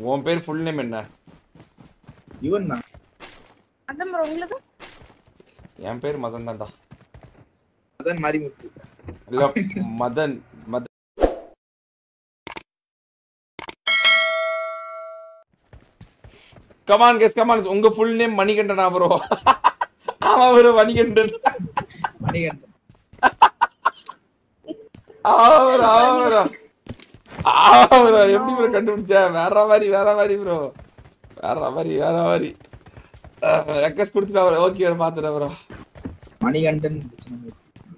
உன் பேர் full name என்ன இவன் தான் அதான் ப்ரோ உங்களது என் பேர் மதன் தான்டா அதான் மாரிமுத்து இல்ல Madan Madan come on guess come on உங்க ஃபுல் நேம் மணிகண்டனா ப்ரோ ஆமா ப்ரோ மணிகண்டன் மணிகண்டன் ஆமா ப்ரோ ஆமா ப்ரோ ஆமா ப்ரோ எப்படி ப்ரோ கண்டுபிடிச்ச வேற மாதிரி வேற மாதிரி ப்ரோ வேற மாதிரி வேற மாதிரி ரெக்வஸ்ட் கொடுத்துட்டா ப்ரோ ஓகே ப்ரோ பாத்துட்டேன் ப்ரோ மணிகண்டன் இருந்துச்சு நம்ம.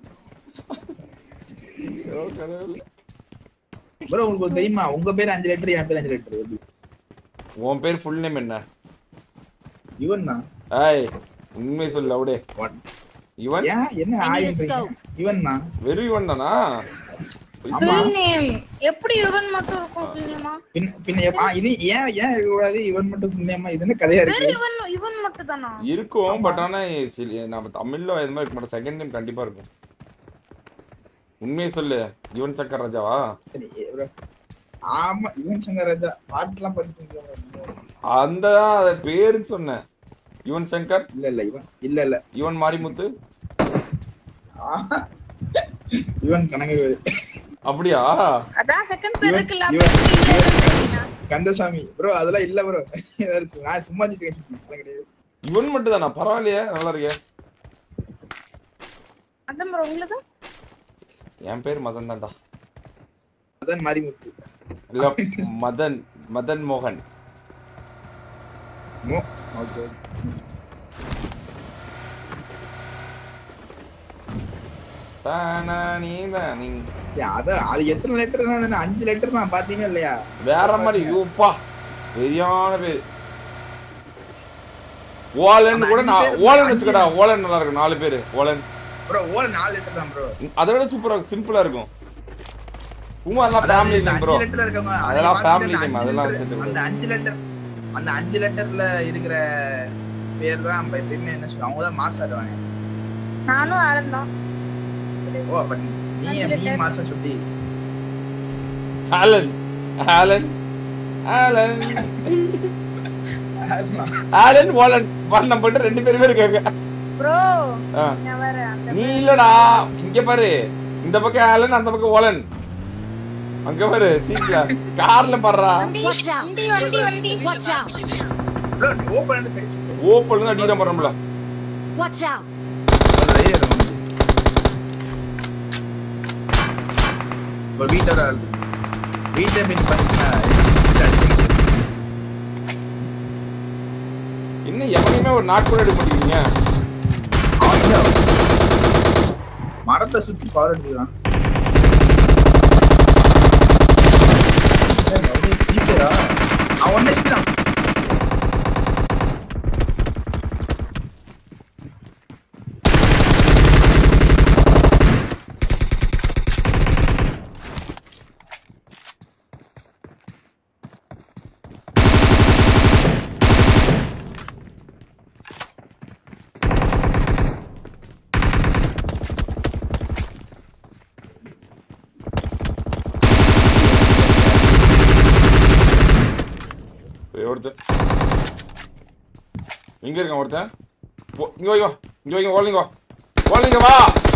bro உங்களுக்கு ஒரு தெரியுமா உங்க பேர் அஞ்சு லிட்டர் என் பேர் அஞ்சு லிட்டர் எப்படி உன் பேர் ஃபுல் நேம் என்ன இவன் தான் ஏய் உண்மை சொல்லு அப்படியே What? இவன் ஏன் என்ன I need a ஆயின்றீங்க scope. இவன் தான் வெறும் இவன் தானா ஆமா. ஃபுல் நேம் எப்படி யுவன் மட்டும் இருக்கும் ஃபுல் நேமா பின்ன பின்ன எப்ப- ஆ, இது ஏன் ஏன் இருக்கக்கூடாது இவன் மட்டும் புண்ணியமா இது என்ன கதையா வெறும் இருக்கு யுவன் யுவன் மட்டும் தானா இருக்கும் பட் ஆனா சில- நம்ம தமிழ்ல இது மாதிரி இருக்க மாட்டோம் செகண்ட் டைம் கண்டிப்பா இருக்கும் உண்மையை சொல்லு யுவன் சக்கர் ராஜாவா சரி, ஏ, bro. ஆமா யுவன் சங்கர் ராஜா பாட்டுலாம் படிச்சு அந்த அது பேருக்கு சொன்னேன் யுவன் சங்கர் இல்ல இல்ல இவன் இல்ல இல்ல யுவன் மாரிமுத்து ஆஹா. இவன் கனகவேலு அப்படியா அதான் செகண்ட் பேர் இவன் இருக்குல்ல இவன் அப்ப இவன் கந்தசாமி ப்ரோ அதெல்லாம் இல்ல ப்ரோ நான் சும்மா சொல்லிட்டு அதெல்லாம் கிடையாது யுவன் மட்டும் தானா பரவாயில்லையே நல்லா இருக்கே அதான் ப்ரோ உங்களது என் பேர் மதன் தான்டா அதான் மாரிமுத்து இல்ல மதன் மதன் மோகன் மோ ஓகே தானா நீ அத அது எத்தனை லெட்டர் அஞ்சு லெட்டர் நான் பாத்தீங்க இல்லையா வேற மாதிரி யூப்பா சரியான பேர் ஓலன் கூட நான் ஓலன் வச்சுக்கடா ஓலன் நல்லா இருக்கும் நாலு பேரு ஓலன் ப்ரோ ஓல நாலு லெட்டர் தான் ப்ரோ அதை விட சூப்பரா சிம்பிளா இருக்கும் குமார்லாம் ஃபேமிலி நேம் ப்ரோ அஞ்சு லெட்டர் இருக்கவங்க அதெல்லாம் அதை family பார்த்துட்டு name, அந்த அதெல்லாம் அஞ்சு சேர்த்து letter- அந்த அஞ்சு லெட்டர் அந்த அஞ்சு லெட்டர்ல இருக்கிற பேர் தான் நம்ம எப்பயுமே என்ன சொல்லுவோம் அவங்க தான் மாசம் ஆடுவாங்க நானும் ஆரன் தான் ஓ அப்ப நீ அஞ்சு நீ letter. மாசம் சுத்தி ஆலன் ஆலன் ஆலன் ஆலன் ஓலன் வால் நம்ம கிட்ட ரெண்டு பேருமே இருக்காங்க ப்ரோ ஆ. நான் வேற அந்த நீ இல்லடா இங்க பாரு இந்த பக்கம் ஆலன் அந்த பக்கம் ஓலன் அங்க பாரு சீட்ல கார்ல பாடுறா வண்டி Watch out. வண்டி வண்டி வண்டி Watch out! ப்ரோ நீ ஓபன் பண்ணி ஓப்பல் தான் அடிக்கிற போறோம்ல Watch out! இப்போ வீட்டோட வீட்டை மீன் பண்ணிச்சுன்னா இன்னும் எவனையுமே ஒரு நாட் கூட எடுக்க மாட்டேங்கிறீங்க மரத்தை சுத்தி பவர் எடுத்துக்கலாம் அவன் ஒன்னே சுத்தினான் சரி, ஒருத்தன் இங்க இருக்கான் ஒருத்தன் போ, இங்க வை வா இங்க வைங்க ஓலிங்க வா ஓலிங்க வா